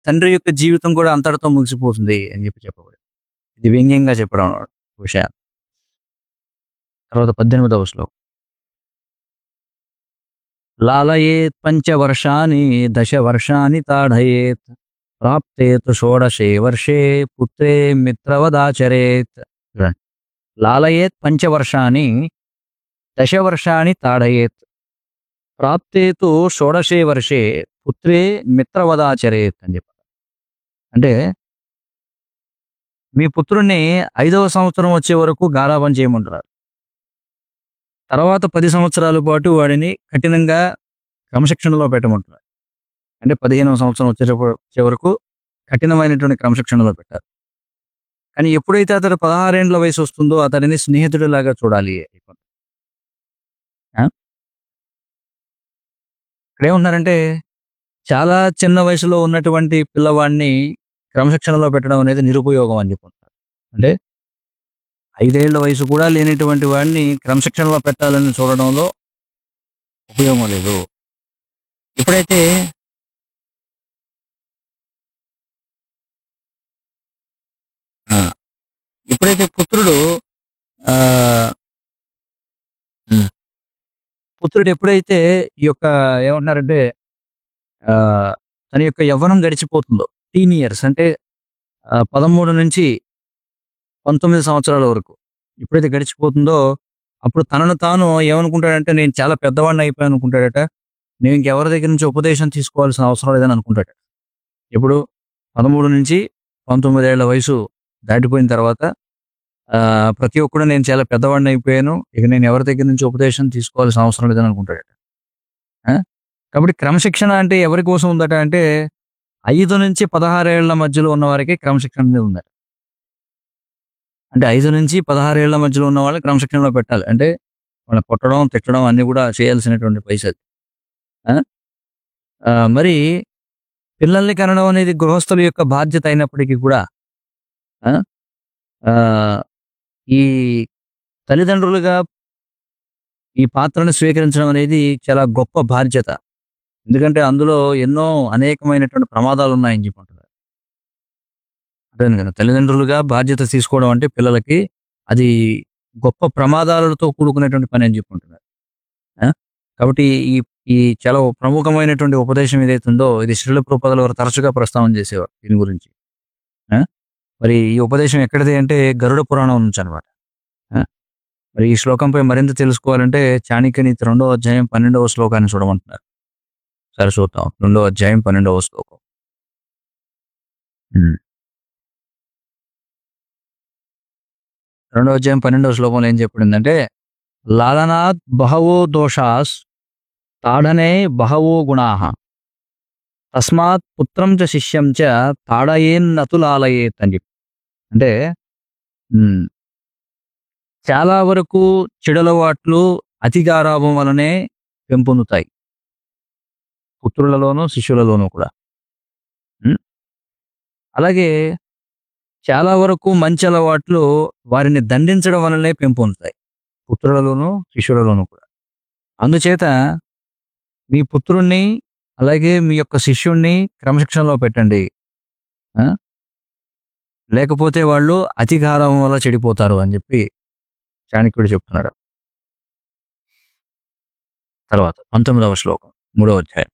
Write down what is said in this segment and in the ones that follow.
తండ్రి యొక్క జీవితం కూడా అంతటితో ముగిసిపోతుంది అని చెప్పి చెప్పబడి ఇది వ్యంగ్యంగా చెప్పడం అన్నమాట విషయాన్ని తర్వాత పద్దెనిమిదవ శ్లోకం లాలయేత్ పంచవర్షాని దశ వర్షాని తాడయేత్ ప్రాప్తేత్ షోడశే వర్షే పుత్రే మిత్రవదాచరేత్ చూడండి. లాలయేత్ పంచవర్షాని దశవర్షాని తాడయేత్ ప్రాప్తేతు షోడశే వర్షే పుత్రే మిత్రవదాచరేత్ అని చెప్పారు అంటే మీ పుత్రుణ్ణి ఐదవ సంవత్సరం వచ్చే వరకు గారాబం చేయమంటున్నారు తర్వాత పది సంవత్సరాల పాటు వాడిని కఠినంగా క్రమశిక్షణలో పెట్టమంటున్నారు అంటే పదిహేనవ సంవత్సరం వచ్చేటప్పుడు వచ్చే వరకు కఠినమైనటువంటి క్రమశిక్షణలో పెట్టారు కానీ ఎప్పుడైతే అతడు పదహారేండ్ల వయసు వస్తుందో అతడిని స్నేహితుడిలాగా చూడాలి ఆ? ఇక్కడేమంటున్నారంటే చాలా చిన్న వయసులో ఉన్నటువంటి పిల్లవాడిని క్రమశిక్షణలో పెట్టడం అనేది నిరుపయోగం అని చెప్పుకుంటారు అంటే ఐదేళ్ల వయసు కూడా లేనటువంటి వాడిని క్రమశిక్షణలో పెట్టాలని చూడడంలో ఉపయోగం లేదు ఇప్పుడైతే ఆ, ఇప్పుడైతే పుత్రుడు ఆ, ఉమ్, పుత్రుడు ఎప్పుడైతే ఈ యొక్క ఏమంటున్నారంటే ఆ, తన యొక్క యవ్వనం గడిచిపోతుందో టీన్ ఇయర్స్ అంటే ఆ, పదమూడు నుంచి పంతొమ్మిది సంవత్సరాల వరకు ఎప్పుడైతే గడిచిపోతుందో అప్పుడు తనను తాను ఏమనుకుంటాడంటే నేను చాలా పెద్దవాడిని అయిపోయాను అనుకుంటాడట నేను ఇంకెవరి దగ్గర నుంచి ఉపదేశం తీసుకోవాల్సిన అవసరం లేదని అనుకుంటాడు ఇప్పుడు పదమూడు నుంచి పంతొమ్మిది ఏళ్ల వయసు దాటిపోయిన తర్వాత ఆ, ప్రతి ఒక్కడు నేను చాలా పెద్దవాడిని అయిపోయాను ఇక నేను ఎవరి దగ్గర నుంచి ఉపదేశం తీసుకోవాల్సిన అవసరం లేదని అనుకుంటాడట ఆ? కాబట్టి క్రమశిక్షణ అంటే ఎవరి కోసం ఉందట అంటే ఐదు నుంచి పదహారేళ్ల మధ్యలో ఉన్న వారికి క్రమశిక్షణ అనేది ఉందట అంటే ఐదు నుంచి పదహారేళ్ల మధ్యలో ఉన్న వాళ్ళని క్రమశిక్షణలో పెట్టాలి అంటే వాళ్ళని కొట్టడం తిట్టడం అన్ని కూడా చేయాల్సినటువంటి పైసలు ఆ? ఆ, మరి పిల్లల్ని కనడం అనేది గృహస్థుల యొక్క బాధ్యత అయినప్పటికీ కూడా ఆ? ఆ, ఈ తల్లిదండ్రులుగా ఈ పాత్రను స్వీకరించడం అనేది చాలా గొప్ప బాధ్యత ఎందుకంటే అందులో ఎన్నో అనేకమైనటువంటి ప్రమాదాలు ఉన్నాయని చెప్పుకుంటున్నారు అదే కదా తల్లిదండ్రులుగా బాధ్యత తీసుకోవడం అంటే పిల్లలకి అది గొప్ప ప్రమాదాలతో కూడుకునేటువంటి పని అని చెప్పుకుంటున్నారు ఆ? కాబట్టి ఈ ఈ చాలా ప్రముఖమైనటువంటి ఉపదేశం ఏదైతే ఉందో ఇది శ్రీల ప్రపదల వారు తరచుగా ప్రస్తావన చేసేవారు దీని గురించి ఆ? మరి ఈ ఉపదేశం ఎక్కడిది అంటే గరుడ పురాణం నుంచి అనమాట మరి ఈ శ్లోకంపై మరింత తెలుసుకోవాలంటే చాణక్య నీతి రెండో అధ్యాయం పన్నెండవ శ్లోకాన్ని చూడమంటున్నారు సరే చూద్దాం రెండో అధ్యాయం పన్నెండవ శ్లోకం ఉమ్. రెండో అధ్యాయం పన్నెండవ శ్లోకంలో ఏం చెప్పబడిందంటే లాలనాత్ బహవో దోషాస్ తాడనే బహవో గుణా తస్మాత్ పుత్రం చ శిష్యం చ తాడయేన్నతు లాలయేత్ అని చెప్పి అంటే ఉమ్, చాలా వరకు చెడలవాట్లు అతిగారాభం వలనే పెంపొందుతాయి పుత్రులలోనూ శిష్యులలోనూ కూడా ఉమ్, అలాగే చాలా వరకు మంచి అలవాట్లు వారిని దండించడం వలనే పెంపొందుతాయి పుత్రులలోనూ శిష్యులలోనూ కూడా అందుచేత మీ పుత్రుణ్ణి అలాగే మీ యొక్క శిష్యుణ్ణి క్రమశిక్షణలో పెట్టండి ఆ? లేకపోతే వాళ్ళు అతిగారం వల్ల చెడిపోతారు అని చెప్పి చాణక్యుడు చెప్తున్నాడు తర్వాత పంతొమ్మిదవ శ్లోకం మూడవ అధ్యాయం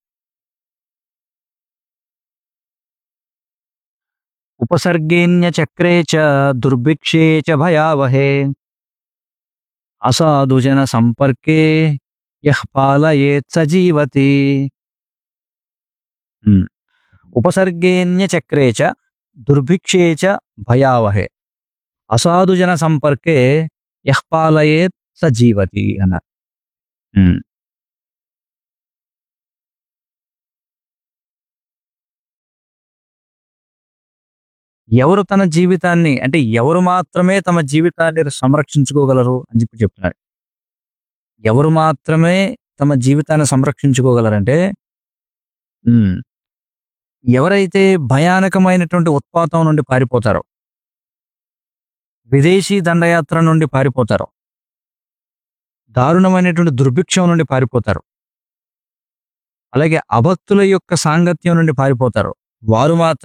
ఉపసర్గేణ్య చక్రే చ దుర్భిక్షే చ భయావహే అసాధుజన సంపర్కే యః పాలయేత్ సజీవతి ఉమ్. ఉపసర్గేణ్య చక్రే చ దుర్భిక్షే చ భయావహే అసాధుజన సంపర్కే యః పాలయేత్ సజీవతి అన్నారు ఉమ్. ఎవరు తన జీవితాన్ని అంటే ఎవరు మాత్రమే తమ జీవితాన్ని సంరక్షించుకోగలరు అని చెప్పి చెప్తున్నారు ఎవరు మాత్రమే తమ జీవితాన్ని సంరక్షించుకోగలరంటే ఉమ్, ఎవరైతే భయానకమైనటువంటి ఉత్పాతం నుండి పారిపోతారో విదేశీ దండయాత్ర నుండి పారిపోతారో దారుణమైనటువంటి దుర్భిక్షం నుండి పారిపోతారు అలాగే అభక్తుల యొక్క సాంగత్యం నుండి పారిపోతారు వారు మాత్రం